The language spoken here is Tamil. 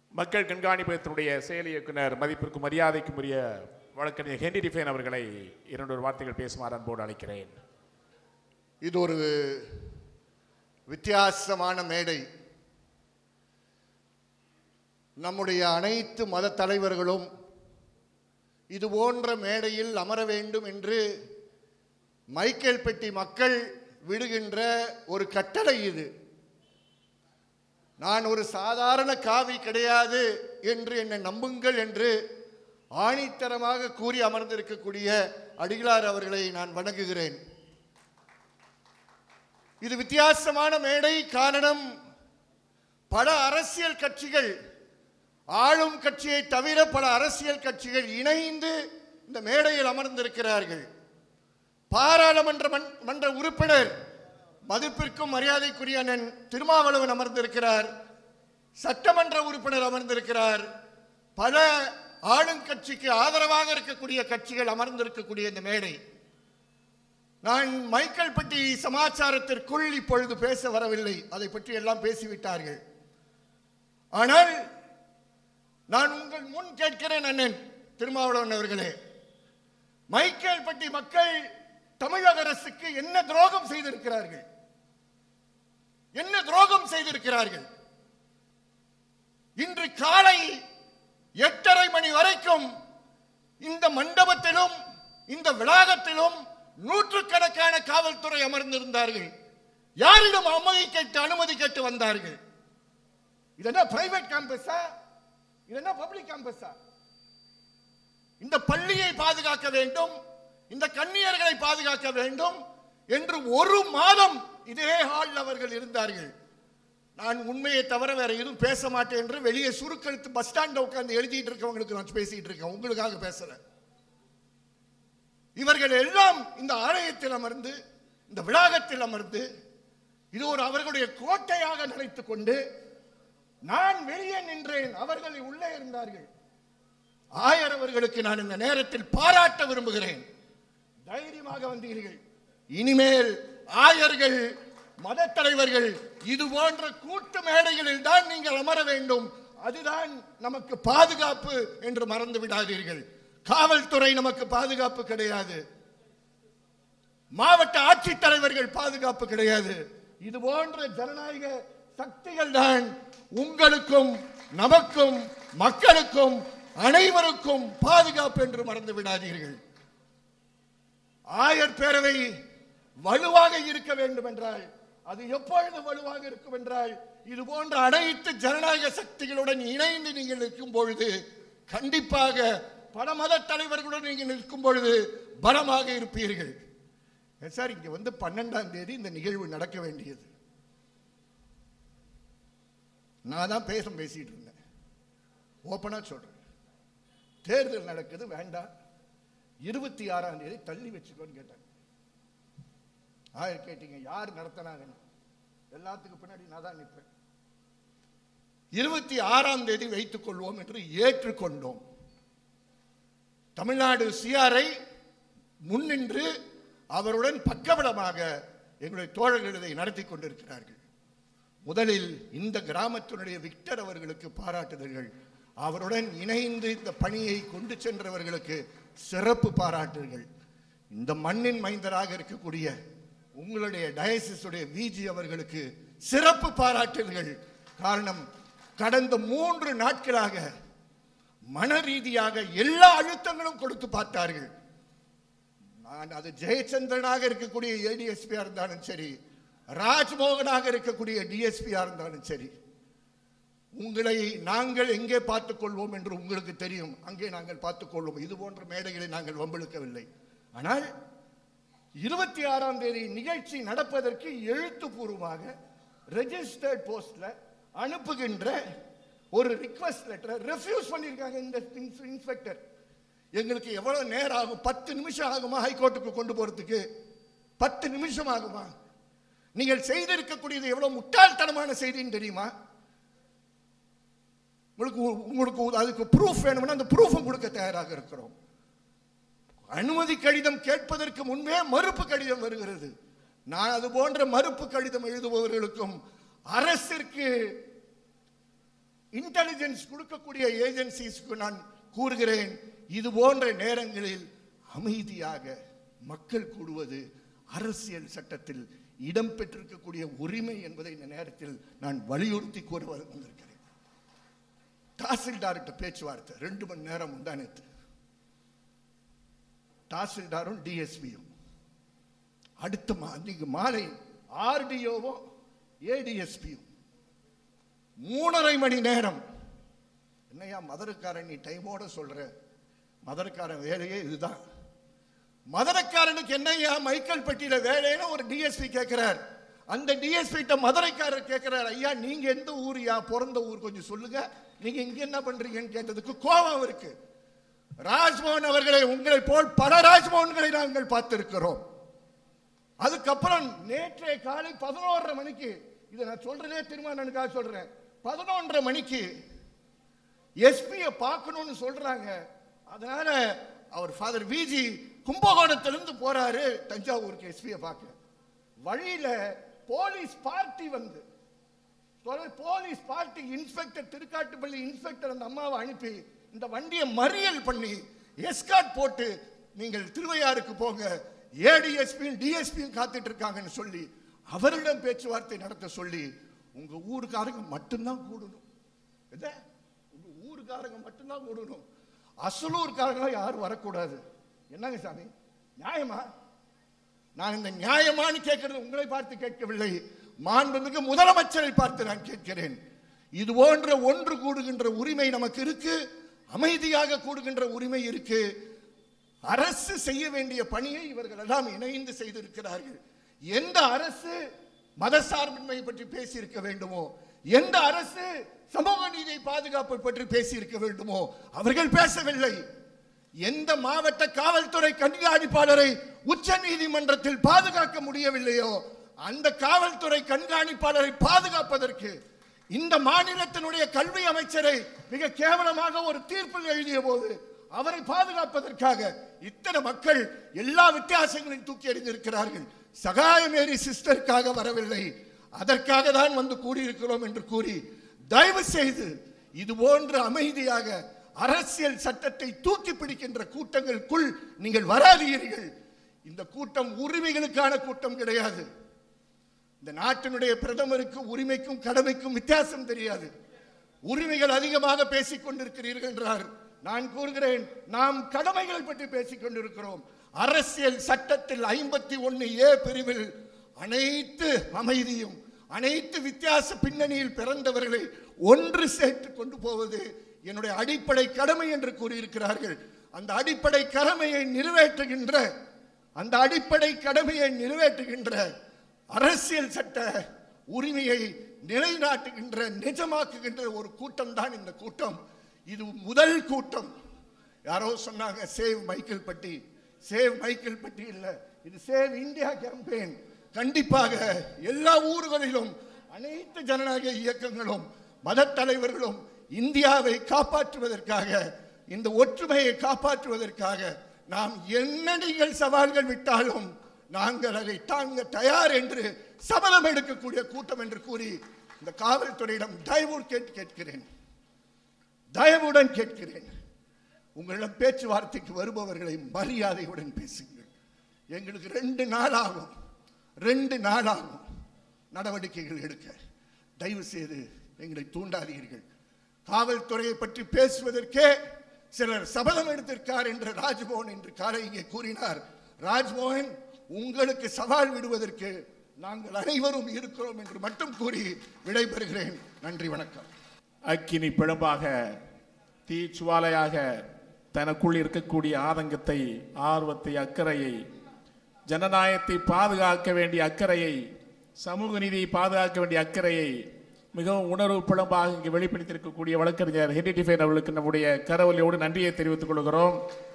மக்கள் கண்காணிப்பகத்தினுடைய செயல் இயக்குனர் மதிப்பிற்கும் மரியாதைக்கும் உரிய வழக்கறிஞர் ஹென்றி டிஃபேன் அவர்களை இரண்டு ஒரு வார்த்தைகள் பேசுமாறு அன்போடு அழைக்கிறேன் இது ஒரு வித்தியாசமான மேடை நம்முடைய அனைத்து மத தலைவர்களும் இது போன்ற மேடையில் அமர வேண்டும் என்று மைக்கேல் பெட்டி மக்கள் விடுகின்ற ஒரு கட்டளை இது நான் ஒரு சாதாரண காவி கிடையாது என்று என்னை நம்புங்கள் என்று ஆணித்தரமாக கூறி அமர்ந்திருக்கக்கூடிய அடிகளார் அவர்களை நான் வணங்குகிறேன் இது வித்தியாசமான மேடை காரணம் பல அரசியல் கட்சிகள் ஆளும் கட்சியை தவிர பல அரசியல் கட்சிகள் இணைந்து இந்த மேடையில் அமர்ந்திருக்கிறார்கள் பாராளுமன்ற மன்- மன்ற உறுப்பினர் மதிப்பிற்கும் மரியாதைக்குரிய அண்ணன் திருமாவளவன் அமர்ந்திருக்கிறார் சட்டமன்ற உறுப்பினர் அமர்ந்திருக்கிறார் பல ஆளுங்கட்சிக்கு ஆதரவாக இருக்கக்கூடிய கட்சிகள் அமர்ந்திருக்கக்கூடிய இந்த மேடை நான் மைக்கேல் பட்டி சமாச்சாரத்திற்குள் இப்பொழுது பேச வரவில்லை அதை பற்றி எல்லாம் பேசிவிட்டார்கள் ஆனால் நான் உங்கள் முன் கேட்கிறேன் அண்ணன் திருமாவளவன் அவர்களே மைக்கேல் பட்டி மக்கள் தமிழக அரசுக்கு என்ன துரோகம் செய்திருக்கிறார்கள் என்ன துரோகம் செய்திருக்கிறார்கள் இன்று காலை எட்டரை மணி வரைக்கும் இந்த மண்டபத்திலும் இந்த வளாகத்திலும் நூற்றுக்கணக்கான காவல்துறை அமர்ந்திருந்தார்கள் யாரிடம் அனுமதி கேட்டு அனுமதி கேட்டு வந்தார்கள் இது என்ன பிரைவேட் கேம்பஸா இது என்ன பப்ளிக் கேம்பஸா இந்த பள்ளியை பாதுகாக்க வேண்டும் இந்த கன்னியர்களை பாதுகாக்க வேண்டும் என்று ஒரு மாதம் இதே ஹாலில் அவர்கள் இருந்தார்கள் நான் உண்மையை தவிர வேற எதுவும் பேச மாட்டேன் என்று வெளியே சுருக்கெழுத்து பஸ் ஸ்டாண்ட்ல உட்கார்ந்து எழுதிட்டு இருக்கவங்களுக்கு நான் பேசிட்டு இருக்கேன் உங்களுக்காக பேசுறேன் இவர்கள் எல்லாம் இந்த ஆலயத்தில் அமர்ந்து இந்த விளாகத்தில் அமர்ந்து இது ஒரு அவர்களுடைய கோட்டையாக நினைத்துக் கொண்டு நான் வெளியே நின்றேன் அவர்கள் உள்ளே இருந்தார்கள் ஆயர் அவர்களுக்கு நான் இந்த நேரத்தில் பாராட்ட விரும்புகிறேன் தைரியமாக வந்தீர்கள் இனிமேல் ஆயர்கள் மத தலைவர்கள் இது போன்ற கூட்டு மேடைகளில் தான் நீங்கள் அமர வேண்டும் அதுதான் நமக்கு பாதுகாப்பு என்று மறந்து விடாதீர்கள் காவல்துறை நமக்கு பாதுகாப்பு கிடையாது மாவட்ட ஆட்சித்தலைவர்கள் பாதுகாப்பு கிடையாது இது போன்ற ஜனநாயக சக்திகள் தான் உங்களுக்கும் நமக்கும் மக்களுக்கும் அனைவருக்கும் பாதுகாப்பு என்று மறந்து விடாதீர்கள் ஆயர் பேரவை வலுவாக இருக்க வேண்டும் என்றால் அது எப்பொழுது வலுவாக இருக்கும் என்றால் இது போன்ற அனைத்து ஜனநாயக சக்திகளுடன் இணைந்து நீங்கள் நிற்கும் பொழுது கண்டிப்பாக பல மத தலைவர்களுடன் நீங்கள் நிற்கும் பொழுது பலமாக இருப்பீர்கள் ஏன் சார் இங்க வந்து பன்னெண்டாம் தேதி இந்த நிகழ்வு நடக்க வேண்டியது நான் தான் பேச பேசிட்டு இருந்தேன் ஓப்பனா சொல்றேன் தேர்தல் நடக்குது வேண்டாம் இருபத்தி ஆறாம் தேதி தள்ளி வச்சுக்கோன்னு கேட்டாங்க ஆயர் கேட்டீங்க யார் நடத்தினாங்கன்னு எல்லாத்துக்கும் பின்னாடி நான் தான் நிற்பேன் இருபத்தி ஆறாம் தேதி வைத்துக் கொள்வோம் என்று ஏற்றுக்கொண்டோம் தமிழ்நாடு சிஆரை முன்னின்று அவருடன் பக்கபலமாக எங்களுடைய தோழர்கள் இதை நடத்தி கொண்டிருக்கிறார்கள் முதலில் இந்த கிராமத்தினுடைய விக்டர் அவர்களுக்கு பாராட்டுதல்கள் அவருடன் இணைந்து இந்த பணியை கொண்டு சென்றவர்களுக்கு சிறப்பு பாராட்டுகள் இந்த மண்ணின் மைந்தராக இருக்கக்கூடிய உங்களுடைய டயசிஸுடைய விஜி அவர்களுக்கு சிறப்பு பாராட்டுகள் காரணம் கடந்த மூன்று நாட்களாக மன ரீதியாக எல்லா அழுத்தங்களும் கொடுத்து பார்த்தார்கள் நான் அது ஜெயச்சந்திரனாக இருக்கக்கூடிய ஏடிஎஸ்பியா இருந்தாலும் சரி ராஜ்மோகனாக இருக்கக்கூடிய டிஎஸ்பியா இருந்தாலும் சரி உங்களை நாங்கள் எங்கே பார்த்துக் கொள்வோம் என்று உங்களுக்கு தெரியும் அங்கே நாங்கள் பார்த்துக் கொள்வோம் இது போன்ற மேடைகளை நாங்கள் வம்பிழுக்கவில்லை ஆனால் இருபத்தி ஆறாம் தேதி நிகழ்ச்சி நடப்பதற்கு எழுத்துப்பூர்வமாக ரெஜிஸ்டர்ட் போஸ்ட்ல அனுப்புகின்ற ஒரு ரிக்வஸ்ட் லெட்டர் ரெஃப்யூஸ் பண்ணியிருக்காங்க இந்த இன்ஸ்பெக்டர் எங்களுக்கு எவ்வளவு நேரம் ஆகும் பத்து நிமிஷம் ஆகுமா ஹைகோர்ட்டுக்கு கொண்டு போறதுக்கு பத்து நிமிஷம் ஆகுமா நீங்கள் செய்திருக்கக்கூடியது எவ்வளவு முட்டாள்தனமான செய்தின்னு தெரியுமா உங்களுக்கு உங்களுக்கு அதுக்கு ப்ரூஃப் வேணும்னா அந்த ப்ரூஃபும் கொடுக்க தயாராக இருக்கிறோம் அனுமதி கடிதம் கேட்பதற்கு முன்பே மறுப்பு கடிதம் வருகிறது நான் அது போன்ற மறுப்பு கடிதம் எழுதுபவர்களுக்கும் அரசிற்கு இன்டெலிஜென்ஸ் கொடுக்கக்கூடிய ஏஜென்சிஸ்க்கு நான் கூறுகிறேன் இது போன்ற நேரங்களில் அமைதியாக மக்கள் கூடுவது அரசியல் சட்டத்தில் இடம் பெற்றிருக்கக்கூடிய உரிமை என்பதை இந்த நேரத்தில் நான் வலியுறுத்தி கூற வந்திருக்கிறேன் தாசில்தார்கிட்ட பேச்சுவார்த்தை ரெண்டு மணி நேரம் முந்தானத்து தாசில்தாரும் டிஎஸ்பியும் அடுத்த மா அன்னைக்கு மாலை ஆர்டிஓவும் ஏடிஎஸ்பியும் மூணரை மணி நேரம் என்னையா மதுரக்காரன் நீ டைமோட சொல்ற மதுரக்காரன் வேலையே இதுதான் மதுரக்காரனுக்கு என்னையா மைக்கேல் பெட்டியில வேலைன்னு ஒரு டிஎஸ்பி கேட்கிறார் அந்த டிஎஸ்பி மதுரைக்காரர் கேட்கிறார் ஐயா நீங்க எந்த ஊரியா பிறந்த ஊர் கொஞ்சம் சொல்லுங்க நீங்க இங்க என்ன பண்றீங்கன்னு கேட்டதுக்கு கோபம் இருக்கு ராஜ்மோகன் அவர்களை உங்களை போல் பல ராஜ்மோகன்களை நாங்கள் பார்த்திருக்கிறோம் அதுக்கப்புறம் நேற்றைய காலை பதினோரரை மணிக்கு இதை நான் சொல்றதே திருமணனுக்காக சொல்றேன் பதினொன்றரை மணிக்கு எஸ்பியை பார்க்கணும்னு சொல்றாங்க அதனால அவர் ஃபாதர் விஜி கும்பகோணத்திலிருந்து போறாரு தஞ்சாவூருக்கு எஸ்பியை பார்க்க வழியில போலீஸ் பார்ட்டி வந்து தொலை- police party inspector Thirukkattupalli inspector அந்த அம்மாவை அனுப்பி இந்த வண்டியை மறியல் பண்ணி எஸ்கார்ட் போட்டு நீங்கள் திருவையாறுக்கு போங்க ஏடிஎஸ்பியும் டிஎஸ்பியும் காத்துட்டு இருக்காங்கன்னு சொல்லி அவரிடம் பேச்சுவார்த்தை நடத்த சொல்லி உங்க ஊருக்காரங்க மட்டும்தான் கூடணும் எத? உங்க ஊருக்காரங்க மட்டும்தான் கூடணும் அசலூர்காரங்க யாரும் வரக்கூடாது என்னங்க சாமி நியாயமா நான் இந்த நியாயமானு கேட்கிறது உங்களை பார்த்து கேட்கவில்லை மாண்புமிகு முதலமைச்சரை பார்த்து நான் கேட்கிறேன் இது போன்ற ஒன்று கூடுகின்ற உரிமை நமக்கு இருக்கு அமைதியாக கூடுகின்ற உரிமை இருக்கு அரசு செய்ய வேண்டிய பணியை இவர்கள் எல்லாம் இணைந்து செய்திருக்கிறார்கள் எந்த அரசு மதசார்பின்மை பற்றி பேசியிருக்க வேண்டுமோ எந்த அரசு சமூக நீதி பாதுகாப்பை பற்றி பேசியிருக்க வேண்டுமோ அவர்கள் பேசவில்லை எந்த மாவட்ட காவல்துறை கண்காணிப்பாளரை உச்ச நீதிமன்றத்தில் பாதுகாக்க முடியவில்லையோ அந்த காவல்துறை கண்காணிப்பாளரை பாதுகாப்பதற்கு இந்த மாநிலத்தினுடைய கல்வி அமைச்சரை மிக கேவலமாக ஒரு தீர்ப்பில் எழுதிய போது அவரை பாதுகாப்பதற்காக இத்தனை மக்கள் எல்லா வித்தியாசங்களையும் தூக்கி எறிந்திருக்கிறார்கள் சகாயமேரி சிஸ்டருக்காக வரவில்லை அதற்காக தான் வந்து கூடியிருக்கிறோம் என்று கூறி தயவு செய்து இது போன்ற அமைதியாக அரசியல் சட்டத்தை தூக்கி பிடிக்கின்ற கூட்டங்களுக்குள் நீங்கள் வராதீர்கள் இந்த கூட்டம் உரிமைகளுக்கான கூட்டம் கிடையாது இந்த நாட்டினுடைய பிரதமருக்கு உரிமைக்கும் கடமைக்கும் வித்தியாசம் தெரியாது உரிமைகள் அதிகமாக பேசிக் கொண்டிருக்கிறீர்கள் என்றார் நான் கூறுகிறேன் நாம் கடமைகளை பற்றி பேசிக் கொண்டிருக்கிறோம் அரசியல் சட்டத்தில் ஐம்பத்தி ஒன்னு ஏ பிரிவில் அனைத்து அமைதியும் அனைத்து வித்தியாச பின்னணியில் பிறந்தவர்களை ஒன்று சேர்த்து கொண்டு போவது என்னுடைய அடிப்படை கடமை என்று கூறியிருக்கிறார்கள் அந்த அடிப்படை கடமையை நிறைவேற்றுகின்ற அந்த அடிப்படை கடமையை நிறைவேற்றுகின்ற அரசியல் சட்ட உரிமையை நிலைநாட்டுகின்ற நிஜமாக்குகின்ற ஒரு கூட்டம் தான் இந்த கூட்டம் இது முதல் கூட்டம் யாரோ சொன்னாங்க save Michael Patti save Michael Patti இல்ல இது சேவ் இந்தியா கேம்பெயின் கண்டிப்பாக எல்லா ஊர்களிலும் அனைத்து ஜனநாயக இயக்கங்களும் மத தலைவர்களும் இந்தியாவை காப்பாற்றுவதற்காக இந்த ஒற்றுமையை காப்பாற்றுவதற்காக நாம் என்ன நீங்கள் சவால்கள் விட்டாலும் நாங்கள் அதை தாங்க தயார் என்று சபதம் எடுக்கக்கூடிய கூட்டம் என்று கூறி இந்த காவல்துறையிடம் தயவு கேட்டு கேட்கிறேன் தயவுடன் கேட்கிறேன் உங்களிடம் பேச்சுவார்த்தைக்கு வருபவர்களை மரியாதையுடன் பேசுங்கள் எங்களுக்கு ரெண்டு நாள் ஆகும் ரெண்டு நாள் ஆகும் நடவடிக்கைகள் எடுக்க தயவு செய்து எங்களை தூண்டாதீர்கள் காவல்துறையை பற்றி பேசுவதற்கே சிலர் சபதம் எடுத்திருக்கார் என்று ராஜ்மோகன் என்று காலை இங்கே கூறினார் ராஜ்மோகன் உங்களுக்கு சவால் விடுவதற்கு நாங்கள் அனைவரும் இருக்கிறோம் என்று மட்டும் கூறி விடைபெறுகிறேன் நன்றி வணக்கம் அக்கினி பிழம்பாக தீச்சுவாலையாக தனக்குள் இருக்கக்கூடிய ஆதங்கத்தை ஆர்வத்தை அக்கறையை ஜனநாயகத்தை பாதுகாக்க வேண்டிய அக்கறையை சமூக நீதியை பாதுகாக்க வேண்டிய அக்கறையை மிகவும் உணர்வு பிழம்பாக இங்கு வெளிப்படுத்தியிருக்கக்கூடிய வழக்கறிஞர் ஹென்ரி டிஃபைன் அவர்களுக்கு நம்முடைய கரவொலியோடு நன்றியை தெரிவித்துக் கொள்கிறோம்